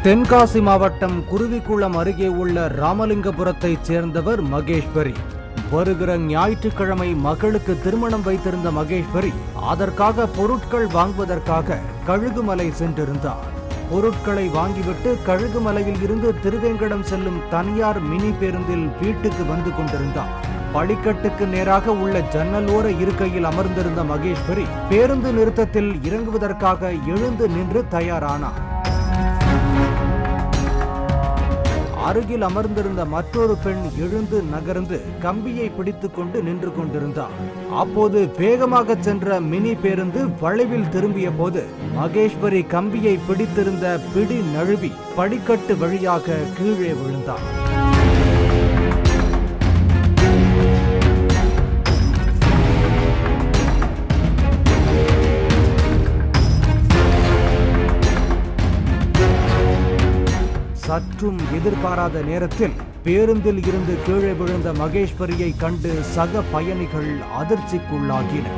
தென்காசி மாவட்டம் குருவிக்குளம் அருகே உள்ள ராமலிங்கபுரத்தைச் சேர்ந்தவர் மகேஸ்வரி வருகிற ஞாயிற்றுக்கிழமை மகளுக்கு திருமணம் வைத்திருந்த மகேஸ்வரி அதற்காக பொருட்கள் வாங்குவதற்காக கழுகுமலை சென்றிருந்தார் பொருட்களை வாங்கிவிட்டு கழுகுமலையில் இருந்து திருவேங்கடம் செல்லும் தனியார் மினி பேருந்தில் வீட்டுக்கு வந்து கொண்டிருந்தார் படிக்கட்டுக்கு நேராக உள்ள ஜன்னல் ஓர இருக்கையில் அமர்ந்திருந்த மகேஸ்வரி பேருந்து நிறுத்தத்தில் இறங்குவதற்காக எழுந்து நின்று தயாரானார் அருகில் அமர்ந்திருந்த மற்றொரு பெண் எழுந்து நகர்ந்து கம்பியை பிடித்துக் கொண்டு நின்று கொண்டிருந்தார் அப்போது வேகமாக சென்ற மினி பேருந்து வளைவில் திரும்பிய போது மகேஸ்வரி கம்பியை பிடித்திருந்த பிடி நழுவி படிக்கட்டு வழியாக கீழே விழுந்தார் சற்றும் எதிர்பாராத நேரத்தில் பேருந்தில் இருந்து கீழே விழுந்த மகேஸ்வரியை கண்டு சக பயணிகள் அதிர்ச்சிக்குள்ளாகினர்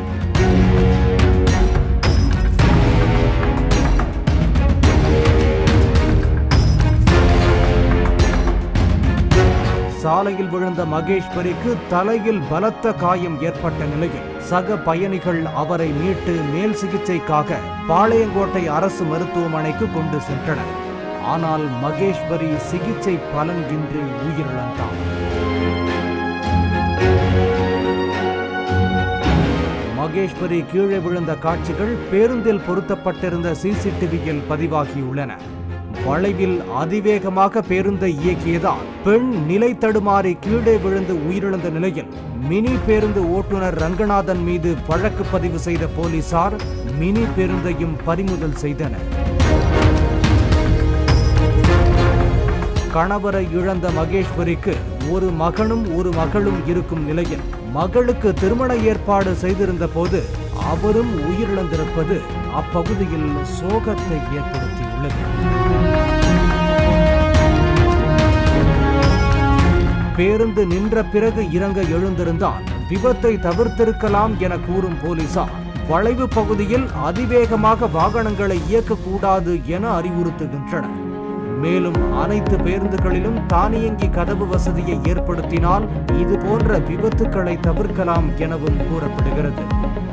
சாலையில் விழுந்த மகேஸ்வரிக்கு தலையில் பலத்த காயம் ஏற்பட்ட நிலையில் சக பயணிகள் அவரை மீட்டு மேல் சிகிச்சைக்காக பாளையங்கோட்டை அரசு மருத்துவமனைக்கு கொண்டு சென்றனர் ஆனால் மகேஸ்வரி சிகிச்சை பலன் இன்றி உயிரிழந்தார் மகேஸ்வரி கீழே விழுந்த காட்சிகள் பேருந்தில் பொருத்தப்பட்டிருந்த சிசிடிவியில் பதிவாகியுள்ளன வளைவில் அதிவேகமாக பேருந்தை இயக்கியதால் பெண் நிலை தடுமாறி கீழே விழுந்து உயிரிழந்த நிலையில் மினி பேருந்து ஓட்டுநர் ரங்கநாதன் மீது வழக்கு பதிவு செய்த போலீசார் மினி பேருந்தையும் பறிமுதல் செய்தனர் கணவரை இழந்த மகேஸ்வரிக்கு ஒரு மகனும் ஒரு மகளும் இருக்கும் நிலையில் மகளுக்கு திருமண ஏற்பாடு செய்திருந்த போது அவரும் உயிரிழந்திருப்பது அப்பகுதியில் சோகத்தை ஏற்படுத்தியுள்ளது பேருந்து நின்ற பிறகு இறங்க எழுந்திருந்தால் விபத்தை தவிர்த்திருக்கலாம் என கூறும் போலீசார் வளைவு பகுதியில் அதிவேகமாக வாகனங்களை இயக்கக்கூடாது என அறிவுறுத்துகின்றனர் மேலும் அனைத்து பேருந்துகளிலும் தானியங்கி கதவு வசதியை ஏற்படுத்தினால் இது போன்ற விபத்துக்களை தவிர்க்கலாம் எனவும் கூறப்படுகிறது